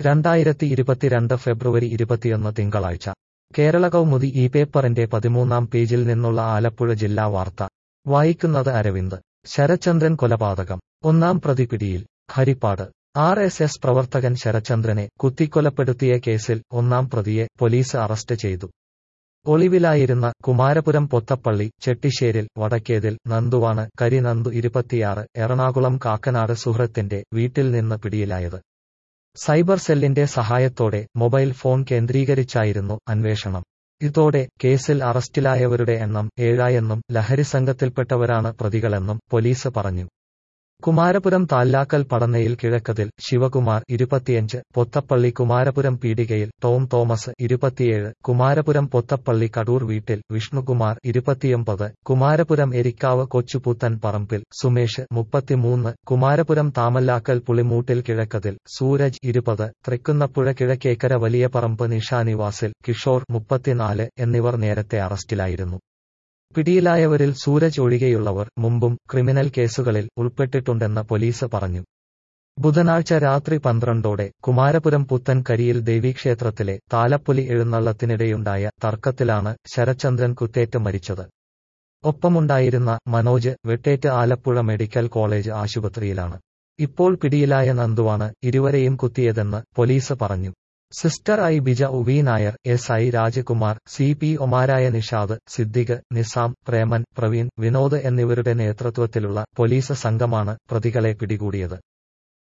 രണ്ടായിരത്തി ഇരുപത്തിരണ്ട് ഫെബ്രുവരി ഇരുപത്തിയൊന്ന് തിങ്കളാഴ്ച കേരള കൗമുദി ഈ പേപ്പറിന്റെ പതിമൂന്നാം പേജിൽ നിന്നുള്ള ആലപ്പുഴ ജില്ലാ വാർത്ത വായിക്കുന്നത് അരവിന്ദ് ശരചന്ദ്രൻ കൊലപാതകം ഒന്നാം പ്രതി പിടിയിൽ ഹരിപ്പാട് ആർ എസ് എസ് പ്രവർത്തകൻ ശരചന്ദ്രനെ കുത്തിക്കൊലപ്പെടുത്തിയ കേസിൽ ഒന്നാം പ്രതിയെ പോലീസ് അറസ്റ്റ് ചെയ്തു ഒളിവിലായിരുന്ന കുമാരപുരം പൊത്തപ്പള്ളി ചെട്ടിശ്ശേരിൽ വടക്കേതിൽ നന്ദുവാണ് കരി നന്ദു ഇരുപത്തിയാറ് എറണാകുളം കാക്കനാട് സുഹൃത്തിന്റെ വീട്ടിൽ നിന്ന് പിടിയിലായത് സൈബർ സെല്ലിന്റെ സഹായത്തോടെ മൊബൈൽ ഫോൺ കേന്ദ്രീകരിച്ചായിരുന്നു അന്വേഷണം ഇതോടെ കേസിൽ അറസ്റ്റിലായവരുടെ എണ്ണം ഏഴായെന്നും ലഹരി സംഘത്തിൽപ്പെട്ടവരാണ് പ്രതികളെന്നും പോലീസ് പറഞ്ഞു കുമാരപുരം താല്ലാക്കൽ പടന്നയിൽ കിഴക്കതിൽ ശിവകുമാർ ഇരുപത്തിയഞ്ച് പൊത്തപ്പള്ളി കുമാരപുരം പീടികയിൽ ടോം തോമസ് ഇരുപത്തിയേഴ് കുമാരപുരം പൊത്തപ്പള്ളി കടൂർ വീട്ടിൽ വിഷ്ണുകുമാർ ഇരുപത്തിയൊമ്പത് കുമാരപുരം എരിക്കാവ് കൊച്ചുപൂത്തൻ പറമ്പിൽ സുമേഷ് മുപ്പത്തിമൂന്ന് കുമാരപുരം താമല്ലാക്കൽ പുളിമൂട്ടിൽ കിഴക്കതിൽ സൂരജ് ഇരുപത് തൃക്കുന്നപ്പുഴ കിഴക്കേക്കര വലിയ പറമ്പ് നിഷാനിവാസിൽ കിഷോർ മുപ്പത്തിനാല് എന്നിവർ നേരത്തെ അറസ്റ്റിലായിരുന്നു പിടിയിലായവരിൽ സൂരജ് ഒഴികെയുള്ളവർ മുമ്പും ക്രിമിനൽ കേസുകളിൽ ഉൾപ്പെട്ടിട്ടുണ്ടെന്ന് പോലീസ് പറഞ്ഞു ബുധനാഴ്ച രാത്രി പന്ത്രണ്ടോടെ കുമാരപുരം പുത്തൻകരിയിൽ ദേവീക്ഷേത്രത്തിലെ താലപ്പൊലി എഴുന്നള്ളത്തിനിടെയുണ്ടായ തർക്കത്തിലാണ് ശരചന്ദ്രൻ കുത്തേറ്റ് മരിച്ചത് ഒപ്പമുണ്ടായിരുന്ന മനോജ് വെട്ടേറ്റ് ആലപ്പുഴ മെഡിക്കൽ കോളേജ് ആശുപത്രിയിലാണ് ഇപ്പോൾ പിടിയിലായ നന്ദുവാണ് ഇരുവരെയും കുത്തിയതെന്ന് പോലീസ് പറഞ്ഞു സിസ്റ്റർ ഐ ബിജ ഉവി Nair S I Rajakumar C P ഒമാരായ നിഷാദ് സിദ്ദിഖ് നിസാം പ്രേമൻ പ്രവീൺ വിനോദ് എന്നിവരുടെ നേതൃത്വത്തിലുള്ള പോലീസ് സംഘമാണ് പ്രതികളെ പിടികൂടിയത്